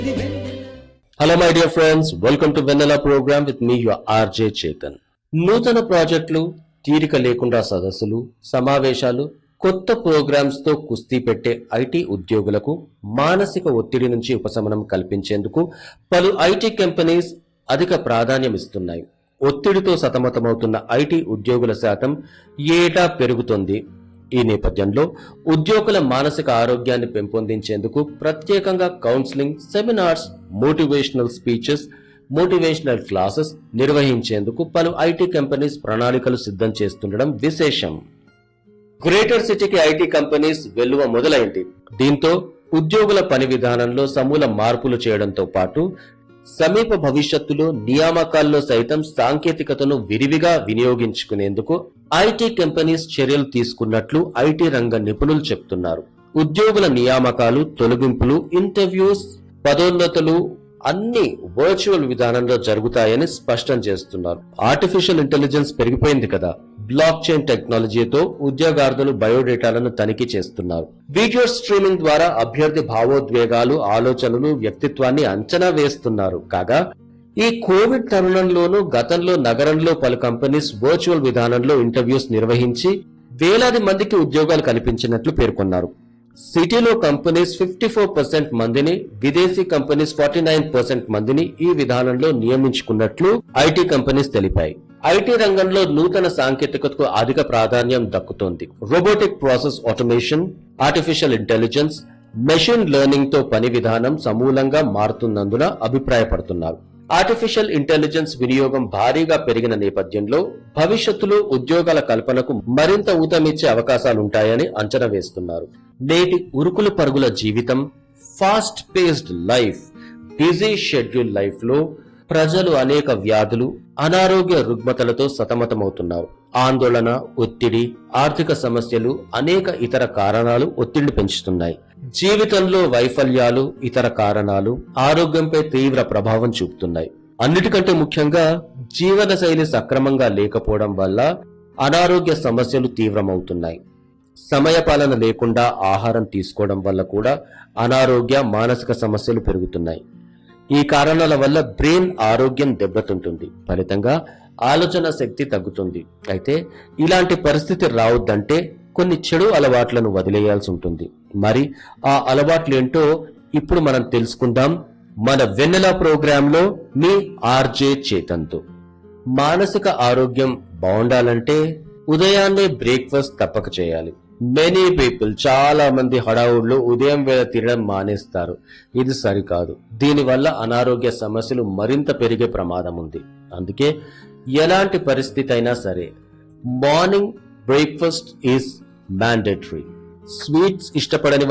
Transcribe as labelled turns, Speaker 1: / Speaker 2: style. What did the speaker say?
Speaker 1: hello my dear friends welcome to Vennela programme with me your RJ Chetan నూతన ప్రాజెక్టులు తీరిక లేకుండా సదస్సులు సమావేశాలు కొత్త ప్రోగ్రామ్స్ తో కుస్తీ పెట్టే ఐటీ ఉద్యోగులకు మానసిక ఒత్తిడి నుంచి ఉపశమనం కల్పించేందుకు పలు ఐటీ కంపెనీస్ అధిక ప్రాధాన్యం ఇస్తున్నాయి ఒత్తిడితో సతమతమవుతున్న ఐటీ ఉద్యోగుల శాతం ఏటా పెరుగుతోంది ఈ నేపథ్యంలో ఉద్యోగుల మానసిక ఆరోగ్యాన్ని పెంపొందించేందుకు ప్రత్యేకంగా counselling seminars motivational speeches motivational classes నిర్వహించేందుకు పలు ఐటీ కంపెనీస్ ప్రణాళికలు సిద్ధం చేస్తుండడం విశేషం గ్రేటర్ సిటీకి ఐటీ కంపెనీస్ వెల్లువ మొదలైంది దీంతో ఉద్యోగుల పని విధానంలో సమూల మార్పులు చేయడంతో పాటు సమీప భవిష్యత్తులో నియామకాల్లో సైతం సాంకేతికతను విరివిగా వినియోగించుకునేందుకు ఐటీ కంపెనీస్ చర్యలు తీసుకున్నట్లు ఐటీ రంగ నిపుణులు చెప్తున్నారు ఉద్యోగుల నియామకాలు తొలగింపులు ఇంటర్వ్యూస్ పదోన్నతులు అన్ని వర్చువల్ విధానంలో జరుగుతాయని స్పష్టం చేస్తున్నారు ఆర్టిఫిషియల్ ఇంటెలిజెన్స్ పెరిగిపోయింది కదా బ్లాక్ చైన్ టెక్నాలజీతో ఉద్యోగార్థులు బయోడేటాలను తనిఖీ చేస్తున్నారు వీడియో స్ట్రీమింగ్ ద్వారా అభ్యర్థి భావోద్వేగాలు ఆలోచనలు వ్యక్తిత్వాన్ని అంచనా వేస్తున్నారు కాగా ఈ కోవిడ్ తరుణంలోనూ గతంలో నగరంలో పలు కంపెనీస్ వర్చువల్ విధానంలో ఇంటర్వ్యూస్ నిర్వహించి వేలాది మందికి ఉద్యోగాలు కల్పించినట్లు పేర్కొన్నారు సిటీలో కంపెనీస్ ఫిఫ్టీ ఫోర్ పర్సెంట్ మందిని విదేశీ కంపెనీస్ ఫార్టీ నైన్ పర్సెంట్ మందిని ఈ విధానంలో నియమించుకున్నట్లు ఐటీ కంపెనీస్ తెలిపాయి ఐటీ రంగంలో నూతన సాంకేతికతకు అధిక ప్రాధాన్యం దక్కుతోంది robotic process automation artificial intelligence machine learning తో పని విధానం సమూలంగా మారుతున్నందున అభిప్రాయపడుతున్నారు ఆర్టిఫిషియల్ ఇంటెలిజెన్స్ వినియోగం భారీగా పెరిగిన నేపథ్యంలో భవిష్యత్తులో ఉద్యోగాల కల్పనకు మరింత ఊతమిచ్చే అవకాశాలుంటాయని అంచనా వేస్తున్నారు నేటి ఉరుకుల పరుగుల జీవితం fast paced life busy schedule life లో ప్రజలు అనేక వ్యాధులు అనారోగ్య రుగ్మతలతో సతమతమవుతున్నారు ఆందోళన ఒత్తిడి ఆర్థిక సమస్యలు అనేక ఇతర కారణాలు ఒత్తిడిని పెంచుతున్నాయి జీవితంలో వైఫల్యాలు ఇతర కారణాలు ఆరోగ్యంపై తీవ్ర ప్రభావం చూపుతున్నాయి అన్నిటికంటే ముఖ్యంగా జీవన శైలి సక్రమంగా లేకపోవడం వల్ల అనారోగ్య సమస్యలు తీవ్రమవుతున్నాయి సమయపాలన లేకుండా ఆహారం తీసుకోవడం వల్ల కూడా అనారోగ్య మానసిక సమస్యలు పెరుగుతున్నాయి ఈ కారణాల వల్ల బ్రెయిన్ ఆరోగ్యం దెబ్బతింటుంది ఫలితంగా ఆలోచన శక్తి తగ్గుతుంది అయితే ఇలాంటి పరిస్థితి రావద్దంటే కొన్ని చెడు అలవాట్లను వదిలేయాల్సి ఉంటుంది మరి ఆ అలవాట్లేంటో ఇప్పుడు మనం తెలుసుకుందాం మన వెన్నెల ప్రోగ్రాంలో మీ ఆర్జే చేతన్తో మానసిక ఆరోగ్యం బాగుండాలంటే ఉదయాన్నే బ్రేక్ఫాస్ట్ తప్పక చేయాలి మెనీ పీపుల్ చాలా మంది హడావుడ్లో ఉదయం వేళ తినడం మానేస్తారు ఇది సరికాదు దీనివల్ల అనారోగ్య సమస్యలు మరింత పెరిగే ప్రమాదం ఉంది అందుకే ఎలాంటి పరిస్థితి అయినా సరే morning breakfast is mandatory sweets ఇష్టపడని